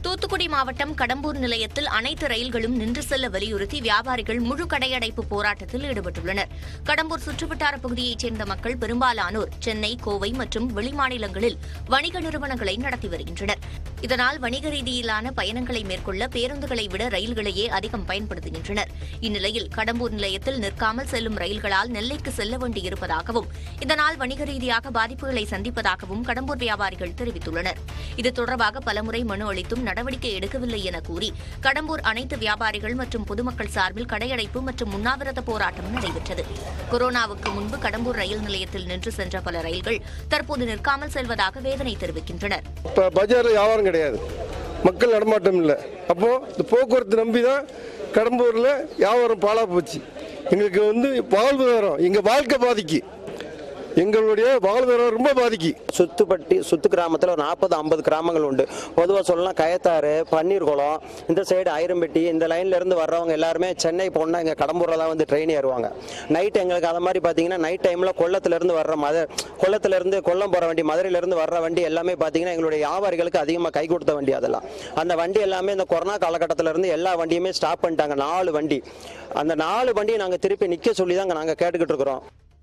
தூத்துக்குடி மாவட்டம் கடம்பூர் நிலையத்தில் அனைத்து ரயில்களும் நின்று செல்ல வலியுறுத்தி வியாபாரிகள் முழு கடையடைப்பு போராட்டத்தில் ஈடுபட்டுள்ளனர் கடம்பூர் சுற்றுவட்டார பகுதியைச் சேர்ந்த மக்கள் பெரும்பாலானோர் சென்னை கோவை மற்றும் வெளிமாநிலங்களில் வணிக நிறுவனங்களை நடத்தி வருகின்றனர் இதனால் வணிக ரீதியிலான பயணங்களை மேற்கொள்ள பேருந்துகளை விட ரயில்களையே அதிகம் பயன்படுத்துகின்றனர் இந்நிலையில் கடம்பூர் நிலையத்தில் நிற்காமல் செல்லும் ரயில்களால் நெல்லைக்கு செல்ல வேண்டியிருப்பதாகவும் இதனால் வணிக ரீதியாக பாதிப்புகளை சந்திப்பதாகவும் கடம்பூர் வியாபாரிகள் தெரிவித்துள்ளனர் இது தொடர்பாக பலமுறை மனு அளித்தும் நடவடிக்கை எடுக்கவில்லை என கூறி கடம்பூர் அனைத்து வியாபாரிகள் மற்றும் பொதுமக்கள் சார்பில் கடையடைப்பு மற்றும் உண்ணாவிரத போராட்டம் நடைபெற்றது கொரோனாவுக்கு முன்பு கடம்பூர் ரயில் நிலையத்தில் நின்று சென்ற பல ரயில்கள் தற்போது நிற்காமல் செல்வதாக வேதனை தெரிவிக்கின்றனர் இப்போ பஜாரில் வியாபாரம் கிடையாது மக்கள் நடமாட்டம் இல்லை அப்போ இந்த போக்குவரத்து நம்பி தான் கடம்பூரில் வியாபாரம் பாழா போச்சு எங்களுக்கு வந்து வாழ்வாதாரம் எங்கள் வாழ்க்கை பாதிக்கு எங்களுடைய வாழ்வாதாரம் ரொம்ப பாதிக்கு சுத்துப்பட்டி சுத்து கிராமத்தில் ஒரு நாற்பது ஐம்பது கிராமங்கள் உண்டு பொதுவாக சொல்லலாம் கயத்தாறு பன்னீர்குளம் இந்த சைடு ஐரம்பட்டி இந்த லைன்ல இருந்து வர்றவங்க எல்லாருமே சென்னை போனால் இங்கே கடம்பூரில் தான் வந்து ட்ரெயின் ஏறுவாங்க நைட் எங்களுக்கு அதை மாதிரி பார்த்தீங்கன்னா நைட் டைமில் கொல்லத்துலேருந்து வர்ற மத கொல்லத்துலேருந்து கொல்லம் போகிற வண்டி மதுரையிலேருந்து வர்ற வண்டி எல்லாமே பார்த்தீங்கன்னா எங்களுடைய வியாபாரிகளுக்கு அதிகமாக கை கொடுத்த வண்டி அதெல்லாம் அந்த வண்டி எல்லாமே இந்த கொரோனா காலகட்டத்தில் இருந்து எல்லா வண்டியுமே ஸ்டாப் பண்ணிட்டாங்க நாலு வண்டி அந்த நாலு வண்டியை நாங்கள் திருப்பி நிற்க சொல்லி தான் நாங்கள் கேட்டுக்கிட்டு இருக்கிறோம்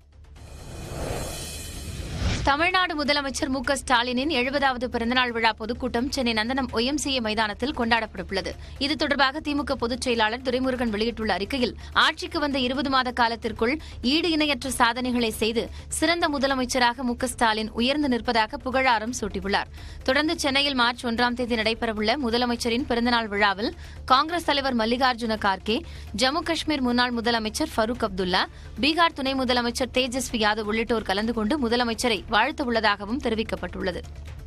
தமிழ்நாடு முதலமைச்சர் மு க ஸ்டாலினின் எழுபதாவது பிறந்தநாள் விழா பொதுக்கூட்டம் சென்னை நந்தனம் ஒய்எம்சிஏ மைதானத்தில் கொண்டாடப்படவுள்ளது இது தொடர்பாக திமுக பொதுச் செயலாளர் துரைமுருகன் வெளியிட்டுள்ள அறிக்கையில் ஆட்சிக்கு வந்த இருபது மாத காலத்திற்குள் ஈடு இணையற்ற சாதனைகளை செய்து சிறந்த முதலமைச்சராக மு க ஸ்டாலின் உயர்ந்து நிற்பதாக புகழாரம் சூட்டியுள்ளார் தொடர்ந்து சென்னையில் மார்ச் ஒன்றாம் தேதி நடைபெறவுள்ள முதலமைச்சரின் பிறந்தநாள் விழாவில் காங்கிரஸ் தலைவர் மல்லிகார்ஜுன கார்கே ஜம்மு காஷ்மீர் முன்னாள் முதலமைச்சர் ஃபரூக் அப்துல்லா பீகார் துணை முதலமைச்சர் தேஜஸ்வி யாதவ் உள்ளிட்டோர் கலந்து கொண்டு முதலமைச்சரை வாழ்த்த உள்ளதாகவும் தெரிவிக்கப்பட்டுள்ளது